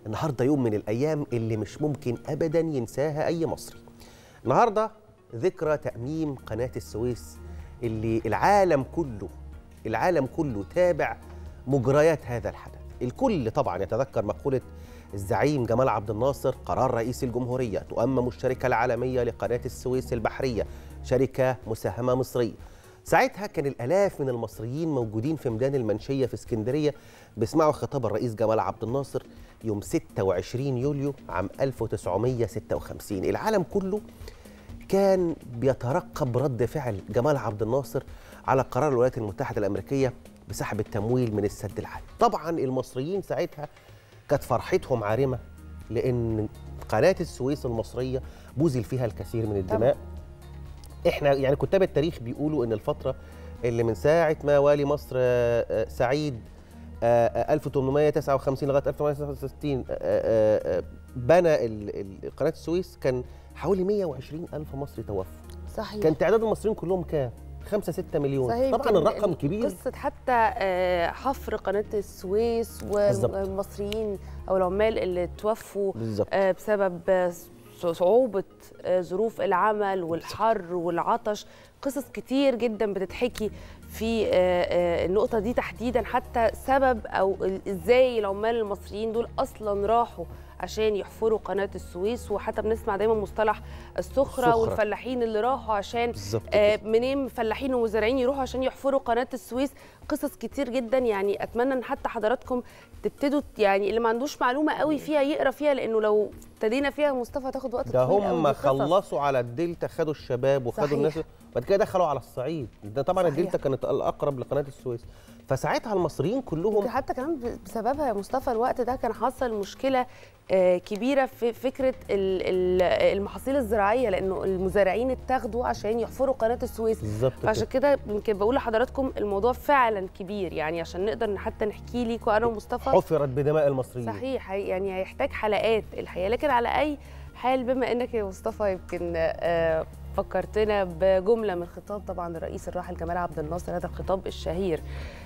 النهارده يوم من الايام اللي مش ممكن ابدا ينساها اي مصري النهارده ذكرى تاميم قناه السويس اللي العالم كله العالم كله تابع مجريات هذا الحدث الكل طبعا يتذكر مقوله الزعيم جمال عبد الناصر قرار رئيس الجمهوريه تؤمم الشركه العالميه لقناه السويس البحريه شركه مساهمه مصريه ساعتها كان الالاف من المصريين موجودين في ميدان المنشيه في اسكندريه بيسمعوا خطاب الرئيس جمال عبد الناصر يوم 26 يوليو عام 1956 العالم كله كان بيترقب رد فعل جمال عبد الناصر على قرار الولايات المتحده الامريكيه بسحب التمويل من السد العالي طبعا المصريين ساعتها كانت فرحتهم عارمه لان قناه السويس المصريه بذل فيها الكثير من الدماء احنا يعني كتاب التاريخ بيقولوا ان الفتره اللي من ساعه ما والي مصر آه، آه، سعيد آه، آه، 1859 لغايه 1869 آه، آه، آه، بنى ال- ال- قناه السويس كان حوالي 120 الف مصري توفوا صحيح كان تعداد المصريين كلهم كام 5 6 مليون صحيح طبعا يمكن الرقم ال- كبير قصة حتى آه، حفر قناة السويس بالظبط. والمصريين أو العمال اللي توفوا بالظبط آه، بسبب آه، ص- صعوبة آه، ظروف العمل والحر والعطش قصص كتير جدا بتتحكي في آه، آه، النقطة دي تحديدا حتى سبب أو ال- إزاي العمال المصريين دول أصلا راحوا عشان يحفروا قناة السويس وحتى بنسمع دايما مصطلح السخرة السخرة. والفلاحين اللي راحوا عشان بالظبط آه، كده. منين فلاحين ومزارعين يروحوا عشان يحفروا قناه السويس قصص كتير جدا يعني اتمنى ان حتى حضراتكم تبتدوا يعني اللي ما عندوش معلومه قوي فيها يقرا فيها لانه لو ابتدينا فيها مصطفى هتاخد وقت ده طويل قوي هم دي قصص. خلصوا على الدلتا خدوا الشباب وخدوا صحيح. الناس بعد كده دخلوا على الصعيد ده طبعا صحيح. الدلتا كانت الاقرب لقناه السويس فساعتها المصريين كلهم يمكن حتى كمان ب- بسببها يا مصطفى الوقت ده كان حصل مشكله آه، كبيره في فكره ال- ال- المحاصيل الزراعيه لانه المزارعين اتاخدوا عشان يحفروا قناه السويس بالظبط فعشان كده كده يمكن بقول لحضراتكم الموضوع فعلا كبير يعني عشان نقدر حتى نحكي ليكم انا ومصطفى حفرت بدماء المصريين صحيح هي- يعني هيحتاج حلقات الحقيقه لكن على اي حال بما انك يا مصطفى يمكن آه، فكرتنا بجمله من خطاب طبعا الرئيس الراحل جمال عبد الناصر هذا الخطاب الشهير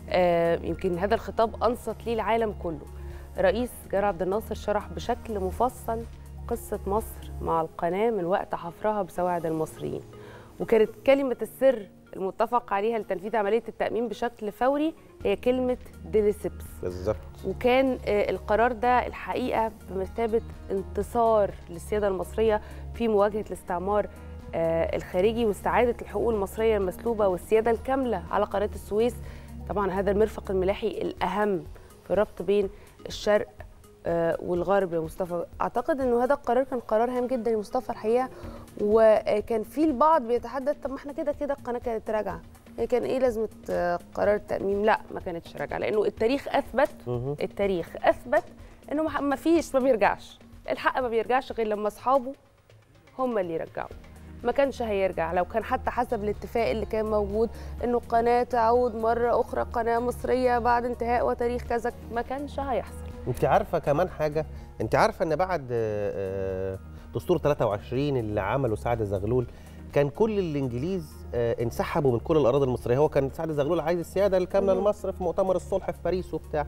آه، يمكن هذا الخطاب انصت ليه العالم كله رئيس جمال عبد الناصر شرح بشكل مفصل قصه مصر مع القناه من وقت حفرها بسواعد المصريين وكانت كلمه السر المتفق عليها لتنفيذ عمليه التامين بشكل فوري هي كلمه ديليسيبس بالظبط وكان آه، القرار ده الحقيقه بمثابه انتصار للسياده المصريه في مواجهه الاستعمار آه، الخارجي واستعاده الحقوق المصريه المسلوبه والسياده الكامله على قناه السويس طبعا هذا المرفق الملاحي الاهم في الربط بين الشرق آه، والغرب يا مصطفى اعتقد انه هذا القرار كان قرار هام جدا يا مصطفى الحقيقه وكان في البعض بيتحدث طب ما احنا كده كده القناه كانت راجعه هي كان ايه لازمه آه، قرار التاميم لا ما كانتش راجعه لانه التاريخ اثبت مهم. التاريخ اثبت انه ما- ما فيش ما بيرجعش الحق ما بيرجعش غير لما اصحابه هم اللي يرجعوا ما كانش هيرجع لو كان حتى حسب الاتفاق اللي كان موجود انه القناه تعود مره اخرى قناه مصريه بعد انتهاء وتاريخ كذا ما كانش هيحصل انت عارفه كمان حاجه انت عارفه ان بعد آه، آه، دستور 23 اللي عمله سعد زغلول كان كل الانجليز آه، انسحبوا من كل الاراضي المصريه هو كان سعد زغلول عايز السياده الكامله مم. لمصر في مؤتمر الصلح في باريس وبتاع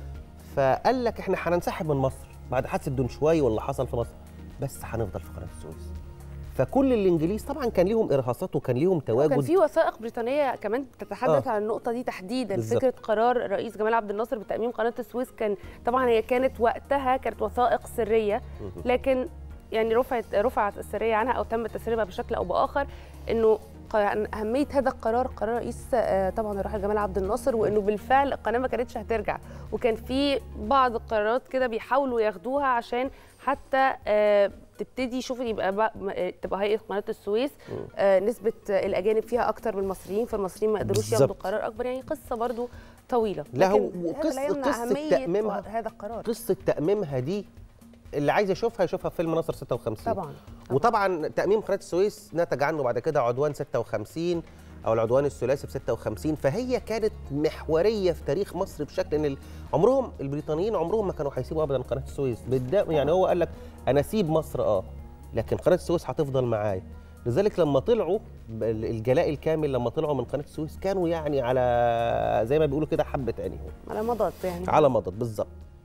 فقال لك احنا هننسحب من مصر بعد حادثه دونشواي واللي حصل في مصر بس هنفضل في قناه السويس فكل الانجليز طبعا كان ليهم ارهاصات وكان ليهم وكان تواجد في وثائق بريطانيه كمان بتتحدث آه. عن النقطه دي تحديدا بالظبط. فكره قرار الرئيس جمال عبد الناصر بتاميم قناه السويس كان طبعا هي كانت وقتها كانت وثائق سريه مهم. لكن يعني رفعت رفعت السريه عنها او تم التسريب بشكل او باخر انه ق- عن اهميه هذا القرار قرار رئيس آه، طبعا الراحل جمال عبد الناصر وانه بالفعل القناه ما كانتش هترجع وكان في بعض القرارات كده بيحاولوا ياخدوها عشان حتى آه، تبتدي شوف يبقى بقى م- تبقى هيئه قناه السويس آه، نسبه الاجانب فيها اكتر من المصريين فالمصريين ما قدروش ياخدوا بالظبط. قرار اكبر يعني قصه برضو طويله لا، هو لكن هذا وقصة- لا يمنع قصة أهمية تأميمها- هذا القرار قصه تاميمها دي اللي عايز يشوفها يشوفها في فيلم ناصر 56 طبعا وطبعا تأميم قناة السويس نتج عنه بعد كده عدوان 56 أو العدوان الثلاثي في 56 فهي كانت محورية في تاريخ مصر بشكل إن ال- عمرهم البريطانيين عمرهم ما كانوا هيسيبوا أبدا قناة السويس بالدا يعني هو قال لك أنا أسيب مصر أه لكن قناة السويس هتفضل معايا لذلك لما طلعوا ب- الجلاء الكامل لما طلعوا من قناة السويس كانوا يعني على زي ما بيقولوا كده حبة عينيهم على مضض يعني على مضض بالظبط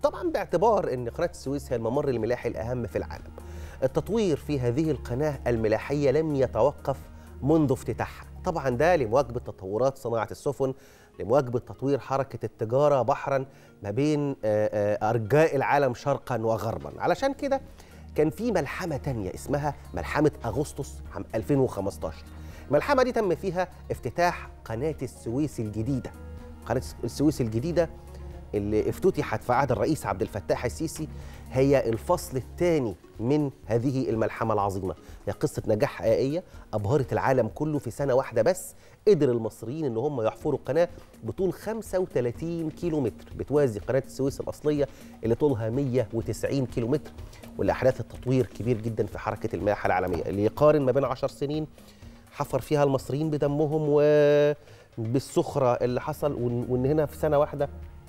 طبعا باعتبار ان قناه السويس هي الممر الملاحي الاهم في العالم التطوير في هذه القناه الملاحيه لم يتوقف منذ افتتاحها طبعا ده لمواكبه تطورات صناعه السفن لمواكبه تطوير حركه التجاره بحرا ما بين آه، آه، ارجاء العالم شرقا وغربا علشان كده كان في ملحمه تانية اسمها ملحمه اغسطس عام 2015 الملحمه دي تم فيها افتتاح قناه السويس الجديده قناه السويس الجديده اللي افتتحت في عهد الرئيس عبد الفتاح السيسي هي الفصل الثاني من هذه الملحمه العظيمه هي قصه نجاح حقيقيه ابهرت العالم كله في سنه واحده بس قدر المصريين ان هم يحفروا قناه بطول 35 كيلو متر بتوازي قناه السويس الاصليه اللي طولها 190 كيلو متر واللي احدثت تطوير كبير جدا في حركه الملاحه العالميه اللي يقارن ما بين 10 سنين حفر فيها المصريين بدمهم وبالسخره اللي حصل وان وإن هنا في سنه واحده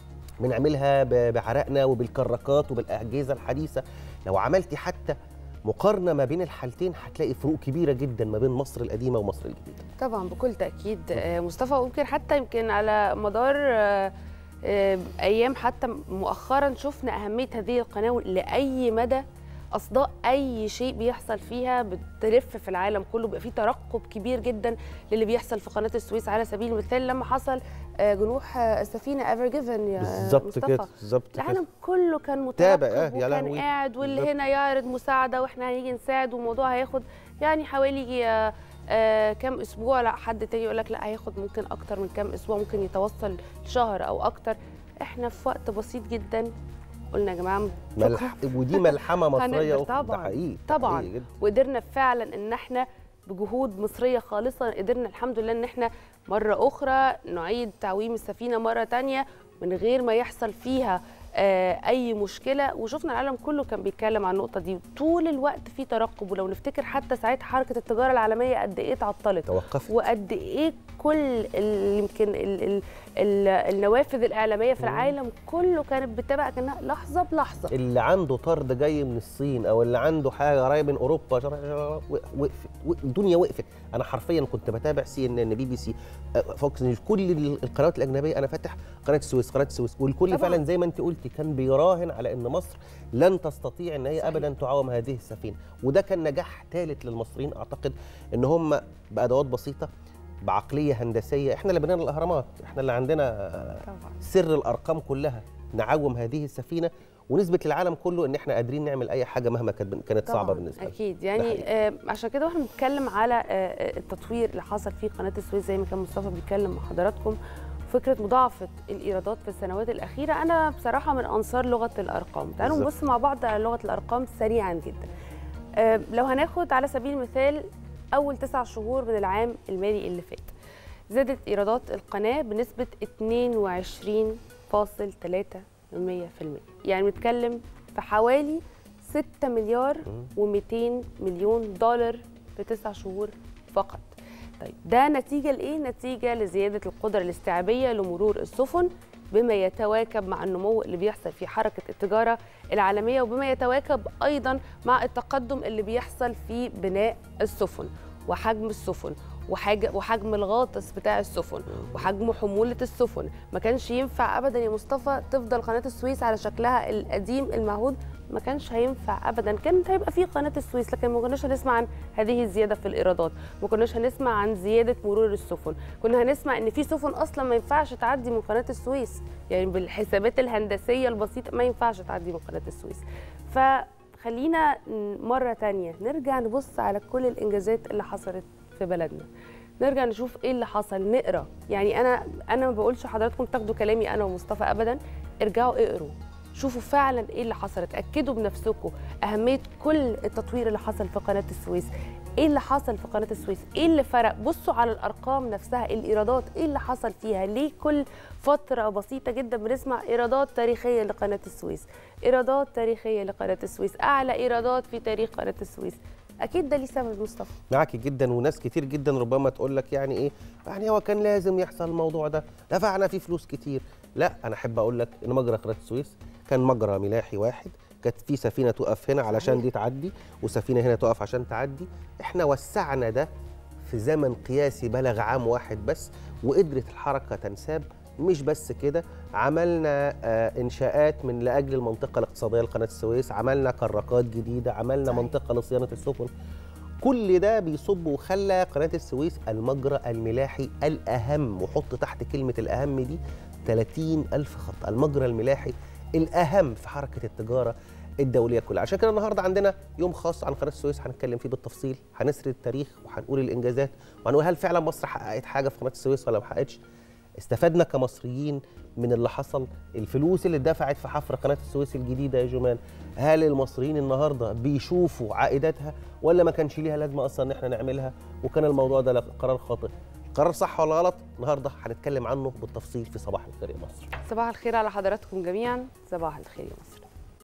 بنعملها ب- بعرقنا وبالكراكات وبالاجهزه الحديثه لو عملتي حتى مقارنه ما بين الحالتين هتلاقي فروق كبيره جدا ما بين مصر القديمه ومصر الجديده طبعا بكل تاكيد آه، مصطفى ويمكن حتى يمكن على مدار آه، آه، ايام حتى مؤخرا شفنا اهميه هذه القناه لاي مدى اصداء اي شيء بيحصل فيها بتلف في العالم كله بيبقى في ترقب كبير جدا للي بيحصل في قناه السويس على سبيل المثال لما حصل آه، جنوح آه، السفينه ايفر جيفن يا بالظبط مصطفى. كده بالظبط كده العالم كله كان تابع، مترقب آه، يا وكان لهوي. قاعد واللي بالظبط. هنا يعرض مساعده واحنا هنيجي نساعد والموضوع هياخد يعني حوالي آه، آه، كام اسبوع لا حد تاني يقول لك لا هياخد ممكن اكتر من كام اسبوع ممكن يتوصل شهر او اكتر احنا في وقت بسيط جدا قلنا يا جماعه شكرا ملح... ودي ملحمه مصريه هنقدر أخرى، ده طبعاً. حقيقي طبعاً. حقيقي جدا. وقدرنا فعلا ان احنا بجهود مصريه خالصه قدرنا الحمد لله ان احنا مره اخرى نعيد تعويم السفينه مره تانية من غير ما يحصل فيها آه، اي مشكله وشفنا العالم كله كان بيتكلم عن النقطه دي طول الوقت في ترقب ولو نفتكر حتى ساعتها حركه التجاره العالميه قد ايه اتعطلت توقفت وقد ايه كل ال- يمكن ال ال ال النوافذ الاعلاميه في العالم كله كانت بتتابع كانها لحظه بلحظه اللي عنده طرد جاي من الصين او اللي عنده حاجه قريب من اوروبا شر- شر- وقفت و- الدنيا وقفت انا حرفيا كنت بتابع سي ان ان بي بي سي آه، فوكس نيوز كل ال- القنوات الاجنبيه انا فاتح قناه السويس قناه السويس والكل طبعاً. فعلا زي ما انت قلتي كان بيراهن على ان مصر لن تستطيع ان هي صحيح. ابدا تعاوم هذه السفينه وده كان نجاح ثالث للمصريين اعتقد ان هم بادوات بسيطه بعقليه هندسيه احنا اللي بنينا الاهرامات احنا اللي عندنا آه، طبعا سر الارقام كلها نعوم هذه السفينه ونثبت للعالم كله ان احنا قادرين نعمل اي حاجه مهما كانت كانت صعبه طبعاً، بالنسبه لنا اكيد ده يعني حقيقي. آه عشان كده واحنا بنتكلم على آه آه، التطوير اللي حصل في قناه السويس زي ما كان مصطفى بيتكلم مع حضراتكم فكره مضاعفه الايرادات في السنوات الاخيره انا بصراحه من انصار لغه الارقام تعالوا بالظبط. نبص مع بعض على لغه الارقام سريعا جدا آه لو هناخد على سبيل المثال اول تسع شهور من العام المالي اللي فات زادت ايرادات القناه بنسبه 22.3% يعني بنتكلم في حوالي 6 مليار و200 مليون دولار في تسع شهور فقط طيب ده نتيجة لإيه؟ نتيجة لزيادة القدرة الاستيعابية لمرور السفن بما يتواكب مع النمو اللي بيحصل في حركة التجارة العالمية وبما يتواكب أيضا مع التقدم اللي بيحصل في بناء السفن وحجم السفن وحاجة وحجم الغاطس بتاع السفن وحجم حمولة السفن ما كانش ينفع أبدا يا مصطفى تفضل قناة السويس على شكلها القديم المعهود ما كانش هينفع ابدا كانت هيبقى في قناه السويس لكن ما كناش هنسمع عن هذه الزياده في الايرادات ما كناش هنسمع عن زياده مرور السفن كنا هنسمع ان في سفن اصلا ما ينفعش تعدي من قناه السويس يعني بالحسابات الهندسيه البسيطه ما ينفعش تعدي من قناه السويس فخلينا مره تانية نرجع نبص على كل الانجازات اللي حصلت في بلدنا نرجع نشوف ايه اللي حصل نقرا يعني انا انا ما بقولش حضراتكم تاخدوا كلامي انا ومصطفى ابدا ارجعوا اقروا شوفوا فعلا ايه اللي حصل اتاكدوا بنفسكم اهميه كل التطوير اللي حصل في قناه السويس ايه اللي حصل في قناه السويس ايه اللي فرق بصوا على الارقام نفسها الايرادات ايه اللي حصل فيها ليه كل فتره بسيطه جدا بنسمع ايرادات تاريخيه لقناه السويس ايرادات تاريخيه لقناه السويس اعلى ايرادات في تاريخ قناه السويس اكيد ده ليه سبب مصطفى معاكي جدا وناس كتير جدا ربما تقول لك يعني ايه يعني هو كان لازم يحصل الموضوع ده دفعنا فيه فلوس كتير لا انا احب اقول لك ان مجرى قناه السويس كان مجرى ملاحي واحد كانت في سفينه تقف هنا علشان دي تعدي وسفينه هنا تقف عشان تعدي احنا وسعنا ده في زمن قياسي بلغ عام واحد بس وقدرت الحركه تنساب مش بس كده عملنا آه، انشاءات من لاجل المنطقه الاقتصاديه لقناه السويس عملنا كراكات جديده عملنا صحيح. منطقه لصيانه السفن كل ده بيصب وخلى قناه السويس المجرى الملاحي الاهم وحط تحت كلمه الاهم دي 30 الف خط المجرى الملاحي الاهم في حركه التجاره الدوليه كلها عشان كده النهارده عندنا يوم خاص عن قناه السويس هنتكلم فيه بالتفصيل هنسرد التاريخ وهنقول الانجازات وهنقول هل فعلا مصر حققت حاجه في قناه السويس ولا ما حققتش استفدنا كمصريين من اللي حصل الفلوس اللي اتدفعت في حفر قناه السويس الجديده يا جمان هل المصريين النهارده بيشوفوا عائداتها ولا ما كانش ليها لازمه اصلا ان احنا نعملها وكان الموضوع ده قرار خاطئ قرار صح ولا غلط النهارده هنتكلم عنه بالتفصيل في صباح الخير يا مصر صباح الخير على حضراتكم جميعا صباح الخير يا مصر